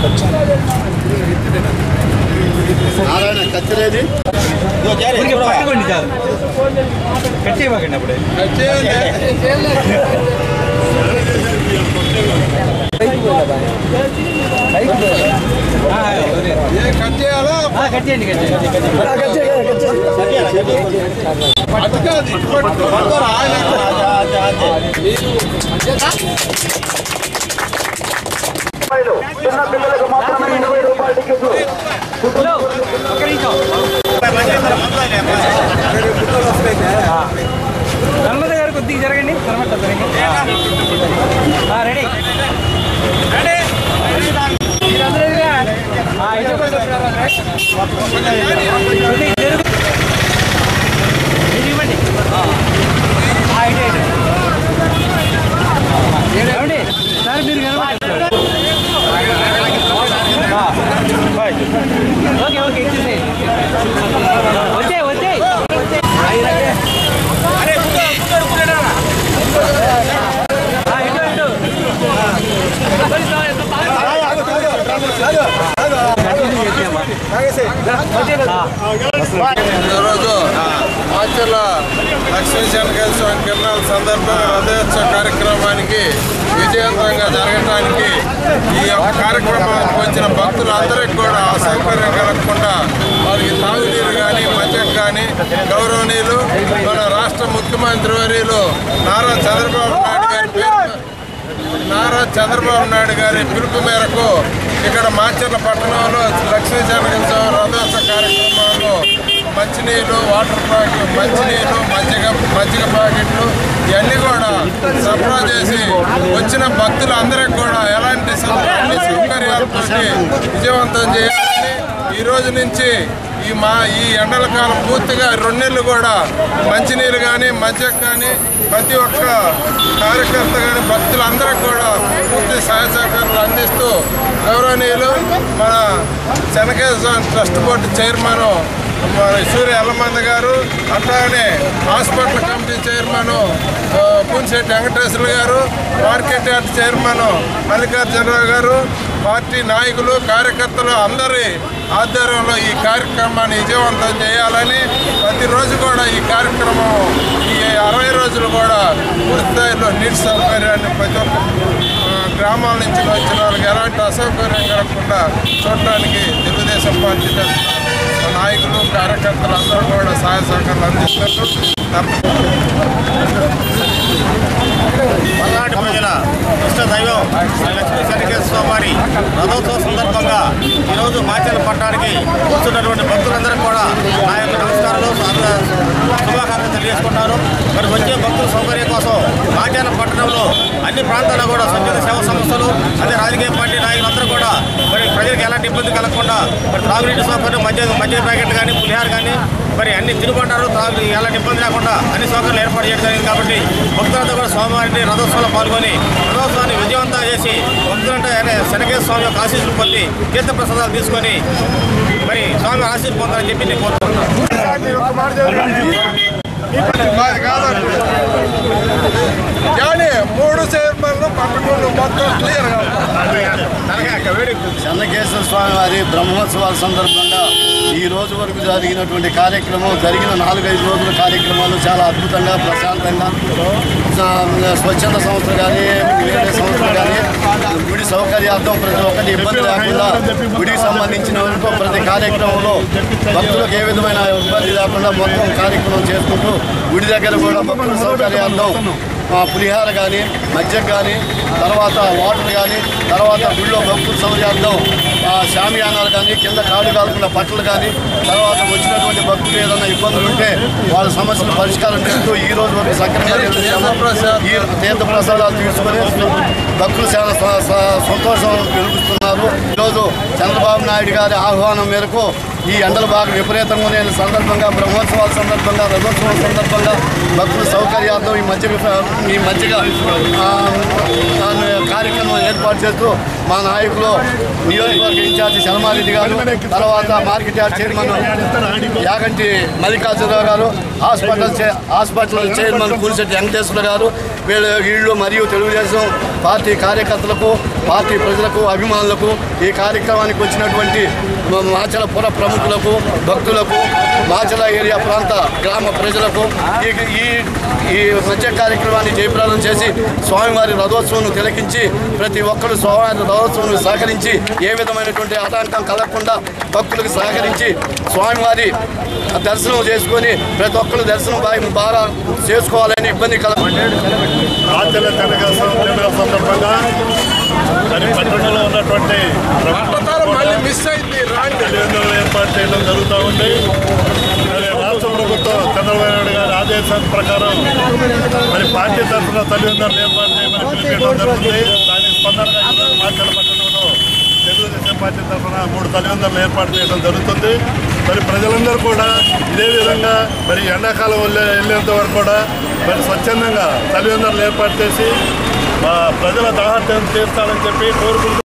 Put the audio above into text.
నారాయణ కత్తిరేది ఊరికే పట్టుకోండి చాలు కట్ చేయబాకండి అప్పుడే ఆ, వదిలేయండి. కట్ చేయాలా ఆ, కట్ చేయండి కట్ చేయండి అటు కాదు ఇటు పట్టు. ఆయన ఒక్క నిమిషం నర్మద గారు కొద్దిగా జరగండి నర్మద జరగండి ఆ, రెడీ రెడీ మీరందరూ ఎదురుగా. ఆ, ఇటు కొంచెం కొద్దిగా జరుగు. మీరు ఇవ్వండి ఆ, ఇటు ఇటు ఏమండి సార్ మీరు కనబడతారు ఓకే ఓకే ఇచ్చేసేయండి వచ్చే వచ్చే ఈరోజు మాచర్ల లక్ష్మీ శనకాయ స్వామి కిరణాల సందర్భంగా రథోత్సవ కార్యక్రమానికి విజయవంతంగా జరగడానికి ఈ యొక్క కార్యక్రమానికి వచ్చిన భక్తులందరికీ కూడా అసౌకర్యం కలగకుండా వారికి తాగునీరు కానీ మద్యం కానీ గౌరవనీయులు మన రాష్ట్ర ముఖ్యమంత్రి వర్యులు నారా చంద్రబాబు నాయుడు గారి పేరు నారా చంద్రబాబు నాయుడు గారి పిలుపు మేరకు ఇక్కడ మాచర్ల పట్టణంలో లక్ష్మీ జనగంశం రథోత్సవ కార్యక్రమంలో మంచినీళ్ళు వాటర్ ప్యాకెట్ మంచినీళ్ళు మజ్జిగ మజ్జిగ ప్యాకెట్లు ఇవన్నీ కూడా సరఫరా చేసి వచ్చిన భక్తులు అందరికి కూడా ఎలాంటి సౌ- అన్ని సౌకర్యాలతో విజయవంతం చేయాలని ఈ రోజు నుంచి ఈ మా ఈ ఎండల కాలం పూర్తిగా రెండు నెలలు కూడా మంచినీళ్ళు కానీ మజ్జిగ కానీ ప్రతి ఒక్క కార్యకర్త కానీ భక్తులందరికీ కూడా పూర్తి సహాయ సహకారాలు అందిస్తూ గౌరవనీయులు మన Chenakeshwara Swamy trust board chairman మన సూర్య ఎల్లమంద గారు అట్లానే hospital committee chairman Poonshetti Venkateshwara గారు మార్కెట్ యార్డ్ చైర్మన్ మల్లికార్జునరావు గారు పార్టీ నాయకులు కార్యకర్తలు అందరి ఆధ్వర్యంలో ఈ కార్యక్రమాన్ని విజయవంతం చేయాలని ప్రతిరోజు కూడా ఈ కార్యక్రమం ఈ అరవై రోజులు కూడా పూర్తి స్థాయిలో నీటి సౌకర్యాన్ని ప్రతి ఒక్క ఆ, గ్రామాల నుంచి వచ్చిన వాళ్ళకి ఎలాంటి అసౌకర్యం కలగకుండా చూడటానికి తెలుగుదేశం పార్టీ తరఫున మా నాయకులు కార్యకర్తలు అందరూ కూడా సహాయ సహకారాలు అందిస్తున్నారు తప్ప- పల్నాటి ప్రజల ఇష్ట దైవం శ్రీ లక్ష్మీ శనికేశ్వర వారి రథోత్సవ సందర్భంగా ఈరోజు మాచర్ల పట్టణానికి వస్తున్నటువంటి భక్తులందరికీ కూడా నా యొక్క నమస్కారాలు స్వాగ- శుభాకాంక్షలు తెలియజేసుకుంటారు మరి వచ్చే భక్తుల సౌకర్యం కోసం మాచర్ల పట్టణంలో అన్ని ప్రాంతాల్లో కూడా స్వచ్ఛంద సేవా సంస్థలు అదే రాజకీయ పార్టీ నాయకులందరూ కూడా మరి ప్రజలకు ఎలాంటి ఇబ్బంది కలగకుండా మరి త్రాగునీటి సౌకర్యం మధ్య మధ్య ప్యాకెట్లు కానీ పులిహార కానీ మరి అన్ని తిరుగుబంటారు త్రాగు ఎలాంటి ఇబ్బంది లేకుండా అన్ని సౌకర్యాలు ఏర్పాటు చేయడం జరిగింది కాబట్టి భక్తులంతా కూడా స్వామివారిని రథోత్సవంలో పాల్గొని రథోత్సవాన్ని విజయవంతం చేసి భక్తులంటే ఆయన శనకేశ్వర స్వామి యొక్క ఆశీస్సులు పొంది తీర్థ ప్రసాదాలు తీసుకొని మరి స్వామి ఆశీస్సులు పొందాలని చెప్పి నేను కోరుకుంటున్నాను మాది కాదండి కానీ మూడు చైర్మన్లు పదకొండు మొత్తం క్లియర్ చెన్నకేశ్వర స్వామి వారి బ్రహ్మోత్సవాల సందర్భంగా ఈ రోజు వరకు జరిగినటువంటి కార్యక్రమం జరిగిన నాలుగైదు రోజుల కార్యక్రమాలు చాలా అద్భుతంగా ప్రశాంతంగా స- స్వచ్ఛంద సంస్థలు కానీ వేరే సంస్థలు కానీ గుడి సౌకర్యార్థం ప్రతి ఒక్కటి ఇబ్బంది లేకుండా గుడికి సంబంధించిన వరకు ప్రతి కార్యక్రమంలో భక్తులకు ఏ విధమైన ఇబ్బంది లేకుండా మొత్తం కార్యక్రమం చేసుకుంటూ గుడి దగ్గర కూడా భక్తుల సౌకర్యార్థం ఆ, పులిహార కానీ మజ్జిగ కానీ తర్వాత వాటర్ కానీ తర్వాత గుళ్ళో భక్తుల సౌకర్యార్థం ఆ, శామియానాలు కానీ కింద కాడు కాకుండా బట్టలు కానీ తర్వాత వచ్చినటువంటి భక్తులు ఏదైనా ఇబ్బందులు ఉంటే వాళ్ళ సమస్యలు పరిష్కారం చేస్తూ ఈ రోజు వరకు సక్రమంగా నిర్వహించాము. ఈ తీర్థ ప్రసాదాలు తీసుకొని భక్తులు చాలా స- స- సంతోషం వెలుగుతున్నారు ఈరోజు చంద్రబాబు నాయుడు గారి ఆహ్వానం మేరకు ఈ ఎండలు బాగా విపరీతంగా ఉన్న సందర్భంగా బ్రహ్మోత్సవాల సందర్భంగా రథోత్సవం సందర్భంగా భక్తుల సౌకర్యార్థం ఈ మధ్య ఈ మధ్యగా ఆ, ఆ, కార్యక్రమం ఏర్పాటు చేస్తూ మా నాయకులు నియోజకవర్గ ఇన్ఛార్జి శర్మారెడ్డి గారు తర్వాత market yard chairman Yaganti Mallikarjunarao గారు హాస్పిటల్ చే- హాస్పిటల్ చైర్మన్ కూలిశెట్టి వెంకటేశ్వర గారు వీళ్ళ వీళ్ళు మరియు తెలుగుదేశం పార్టీ కార్యకర్తలకు పార్టీ ప్రజలకు అభిమానులకు ఈ కార్యక్రమానికి వచ్చినటువంటి మ- మాచల పుర ప్రముఖులకు భక్తులకు మాచల ఏరియా ప్రాంత గ్రామ ప్రజలకు ఈ ఈ ఈ మధ్య కార్యక్రమాన్ని జయప్రదం చేసి స్వామివారి రథోత్సవం తిలకించి ప్రతి ఒక్కరు స్వామివారి రథోత్సవం సహకరించి ఏ విధమైనటువంటి ఆటంకం కలగకుండా భక్తులకు సహకరించి స్వామివారి దర్శనం చేసుకొని ప్రతి ఒక్కరు దర్శనం బాగా బాగా చేసుకోవాలని ఇబ్బంది కల ఆచరణ తెలంగాణ తెలంగాణ సందర్భంగా మరి పట్టణంలో ఉన్నటువంటి పట్టణాలు మళ్ళీ మిస్ అయింది రాండి తల్లిదండ్రులు ఏర్పాటు చేయడం జరుగుతూ ఉంది మరి రాష్ట్ర ప్రభుత్వం చంద్రబాబు నాయుడు గారి ఆదేశాల ప్రకారం మరి పార్టీ తరఫున తల్లిదండ్రులు ఏర్పాటు చేయమని పిలిపించడం జరుగుతుంది దానికి స్పందనగా ఈరోజు మాచల పట్టణంలో తెలుగుదేశం పార్టీ తరఫున మూడు తల్లిదండ్రులు ఏర్పాటు చేయడం జరుగుతుంది మరి ప్రజలందరూ కూడా ఇదే విధంగా మరి ఎండాకాలం వెళ్ళే వెళ్ళేంత వరకు కూడా మరి స్వచ్ఛందంగా తల్లిదండ్రులు ఏర్పాటు చేసి ఆ, ప్రజల దాహార్యం తీర్చాలని చెప్పి కోరుకుంటూ